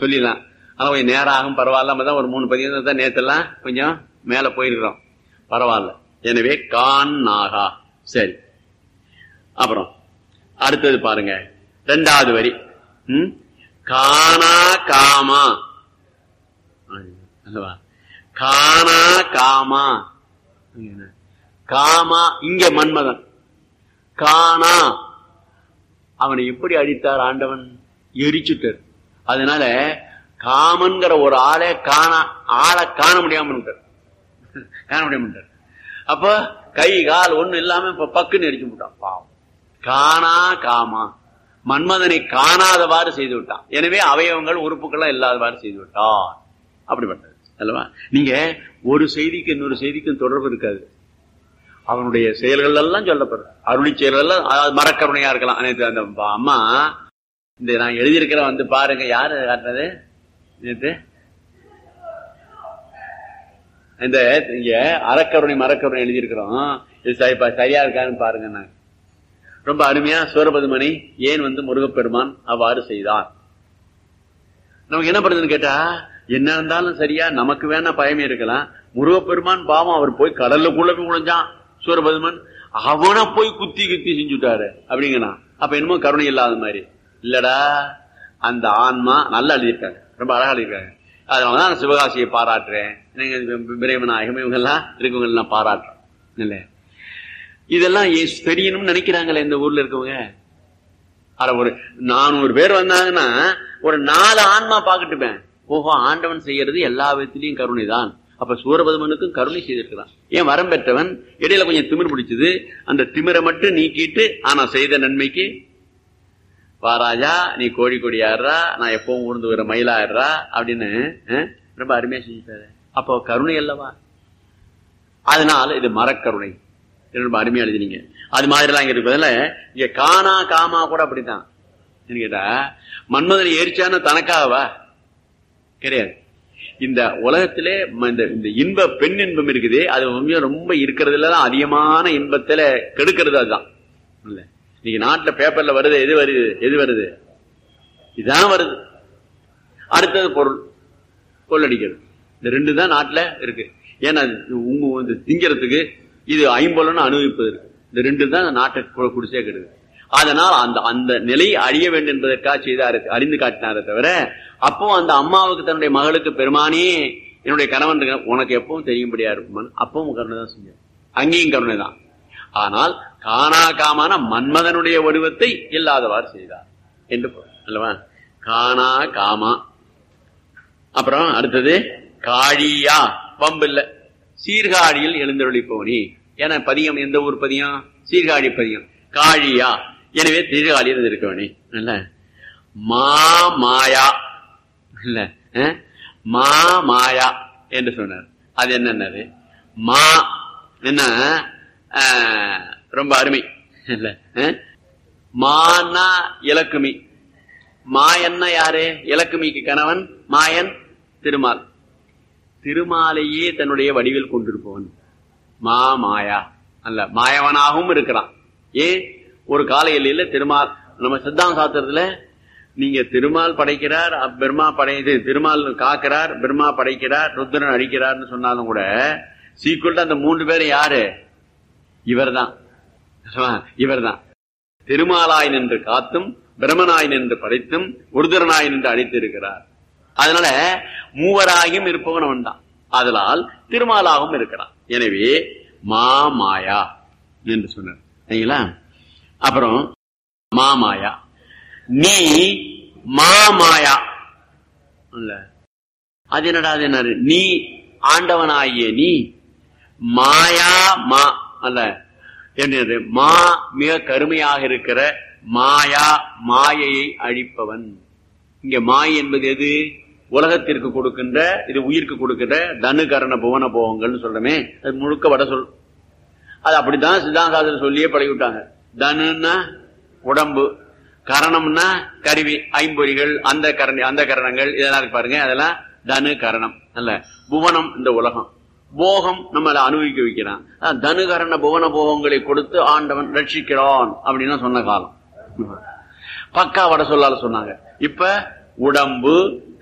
சொல்லிடலாம் ஆனா கொஞ்சம் நேரம் ஆகும் பரவாயில்ல நம்ம தான் ஒரு மூணு பதிவு தான் நேத்தெல்லாம் கொஞ்சம் மேல போயிருக்கிறோம் பரவாயில்ல எனவே கான் நாகா சரி அப்புறம் அடுத்தது பாருங்க ரெண்டாவது வரி ம்? கானா காமா அல்லவா கானா காமா என்ன? காமா இங்க மன்மதன் காணா அவனை எப்படி அடித்தார் ஆண்டவன் எரிச்சுட்டார் அதனால காமன்கிற ஒரு ஆளை காணா ஆளை காண முடியாம விட்டார். காண முடியாம விட்டார். அப்ப கை கால் ஒண்ணு இல்லாம இப்ப பக்குன்னு எரிச்சு விட்டான் பாவம் காணா காமா மன்மதனை காணாதவாறு செய்து விட்டான் எனவே அவயவங்கள் உறுப்புகள் இல்லாதவாறு செய்து விட்டான் அப்படிப்பட்டது அல்லவா நீங்க ஒரு செய்திக்கு இன்னொரு செய்திக்கும் தொடர்பு இருக்காது அவனுடைய செயல்கள் எல்லாம் சொல்லப்படுறது அருளி செயல்கள் எல்லாம் அதாவது மரக்கருணையா இருக்கலாம் நேத்து அந்த ப- அம்மா இந்த நான் எழுதியிருக்கிறேன் வந்து பாருங்க யாரு காட்டுறது நேத்து இந்த இங்க அறக்கருணை மரக்கருணை எழுதியிருக்கிறோம் இது சரி- ப- சரியா இருக்கான்னு பாருங்க நான் ரொம்ப அருமையா சூரபதுமணி ஏன் வந்து முருகப்பெருமான் அவ்வாறு செய்தார் நமக்கு என்ன பண்ணுதுன்னு கேட்டா என்ன இருந்தாலும் சரியா நமக்கு வேணா பயமே இருக்கலாம் முருகப்பெருமான் பாவம் அவர் போய் கடல்லுக்குள்ள போய் விழுந்தான் சூரபதுமன் அவனை போய் குத்தி குத்தி செஞ்சுட்டாரு அப்படிங்கண்ணா அப்ப என்னமோ கருணை இல்லாத மாதிரி இல்லடா அந்த ஆன்மா நல்லா எழுதியிருக்காங்க ரொம்ப அழகா எழுதியிருக்காங்க அதனாலதான் நான் சிவகாசியை பாராட்டுறேன் நீங்க விரைவநாயகம் இவங்க எல்லாம் இருக்கவங்க நான் பாராட்டுறேன் இல்ல இதெல்லாம் ஏ- தெரியணும்னு நினைக்கிறாங்களே இந்த ஊர்ல இருக்கவங்க அட ஒரு நானூறு பேர் வந்தாங்கன்னா ஒரு நாலு ஆன்மா பாக்கட்டுப்பேன் ஓஹோ ஆண்டவன் செய்யறது எல்லா விதத்திலையும் கருணை தான் அப்ப சூரபதுமனுக்கும் கருணை செய்திருக்கிறான் ஏன் வரம் பெற்றவன் இடையில கொஞ்சம் திமிர் பிடிச்சது அந்த திமிரை மட்டும் நீக்கிட்டு ஆனா செய்த நன்மைக்கு வா ராஜா நீ கோழி கொடி ஆடுறா நான் எப்பவும் ஊர்ந்து வர மயிலா ஆடுறா அப்படின்னு அஹ், ரொம்ப அருமையா செஞ்சுட்டாரு அப்போ கருணை அல்லவா அதனால இது மரக்கருணை இது ரொம்ப அருமையா எழுதினீங்க அது மாதிரிலாம் இங்க இருப்பதில்ல இங்க காணா காமா கூட அப்படித்தான் என்ன கேட்டா மன்மதனை எரிச்சான தனக்காகவா கிடையாது இந்த உலகத்திலே ம- இந்த இந்த இன்ப பெண் இன்பம் இருக்குது அது உண்மையா ரொம்ப இருக்கிறதுல தான் அதிகமான இன்பத்துல கெடுக்கிறது அதுதான் இல்ல இன்னைக்கு நாட்டுல பேப்பர்ல வருது எது வருது எது வருது இதான் வருது அடுத்தது பொருள் கொள்ளடிக்கிறது இந்த ரெண்டு தான் நாட்டுல இருக்கு ஏன்னா இது உங்க வந்து திங்கிறதுக்கு இது ஐம்பொலன்னு அனுபவிப்பதற்கு இந்த ரெண்டு தான் நாட்டை கு- குடிசே கெடுது அதனால் அந்த அந்த நிலை அழிய வேண்டும் என்பதற்காக செய்தாரு அறிந்து காட்டினாரே தவிர அப்போ அந்த அம்மாவுக்கு தன்னுடைய மகளுக்கு பெருமானே என்னுடைய கணவன் இருக்க- உனக்கு எப்பவும் தெரியும்படியா இருக்குமான் அப்பவும் கருணை தான் செஞ்சார் அங்கேயும் கருணை தான் ஆனால் காணா காமான மன்மதனுடைய வடிவத்தை இல்லாதவாறு செய்தார் என்று பொருள். அல்லவா காணா காமா அப்புறம் அடுத்தது காழியா பம்பு இல்ல சீர்காழியில் எழுந்தருளிப்பவனி ஏன்னா பதியம் எந்த ஊர் பதியம் சீர்காழி பதியம் காழியா எனவே சீர்காழியில் இருக்கவனி இல்ல மா மாயா இல்ல அஹ்? மா மாயா என்று சொன்னார் அது என்னன்னது மா என்ன அஹ், ரொம்ப அருமை இல்ல அஹ்? மானா இலக்குமி மாயன்னா யாரு இலக்குமிக்கு கணவன் மாயன் திருமால் திருமாலையே தன்னுடைய வடிவில் கொண்டிருப்பவன் மா மாயா அல்ல மாயவனாகவும் இருக்கிறான் ஏன் ஒரு கால எல்லையில திருமால் நம்ம சித்தாந்த சாஸ்திரத்துல நீங்க திருமால் படைக்கிறார் அப் பிரம்மா படை இது திருமால் காக்கிறார் பிரம்மா படைக்கிறார் ருத்ரன் அழிக்கிறார்னு சொன்னாலும் கூட சீக்கிரம் அந்த மூன்று பேரும் யாரு இவர்தான் இவர்தான் திருமாலாய் நின்று காத்தும் பிரமனாய் நின்று படைத்தும் உருதரனாய் நின்று அழித்து இருக்கிறார் அதனால மூவராகியும் இருப்பவன் அவன் தான் அதனால் திருமாலாகவும் இருக்கிறான் எனவே மா மாயா என்று சொன்னார் சரிங்களா அப்புறம் மாமாயா நீ மாமாயா இல்ல அது என்னடா அது என்ன நீ ஆண்டவனாகிய நீ மாயா மா அல்ல என்னது மா மிக கருமையாக இருக்கிற மாயா மாயையை அழிப்பவன் இங்க மாய் என்பது எது உலகத்திற்கு கொடுக்கின்ற இது உயிருக்கு கொடுக்கின்ற தனு கரண புவன போகங்கள்னு சொல்றமே அது முழுக்க வட சொல் அது அப்படித்தான் சித்தாந்தாசர் சொல்லியே பழகிவிட்டாங்க தனுன்னா உடம்பு கரணம்னா கருவி ஐம்பொறிகள் அந்த கரணி அந்த கரணங்கள் இதெல்லாம் இருக்கு பாருங்க அதெல்லாம் தனு கரணம் அல்ல புவனம் இந்த உலகம் போகம் நம்மள அனுபவிக்க வைக்கிறான் அதான் தனு கரண புவன போகங்களை கொடுத்து ஆண்டவன் ரட்சிக்கிறான் அப்படின்னு சொன்ன காலம் பக்கா வட சொல்லால சொன்னாங்க இப்ப உடம்பு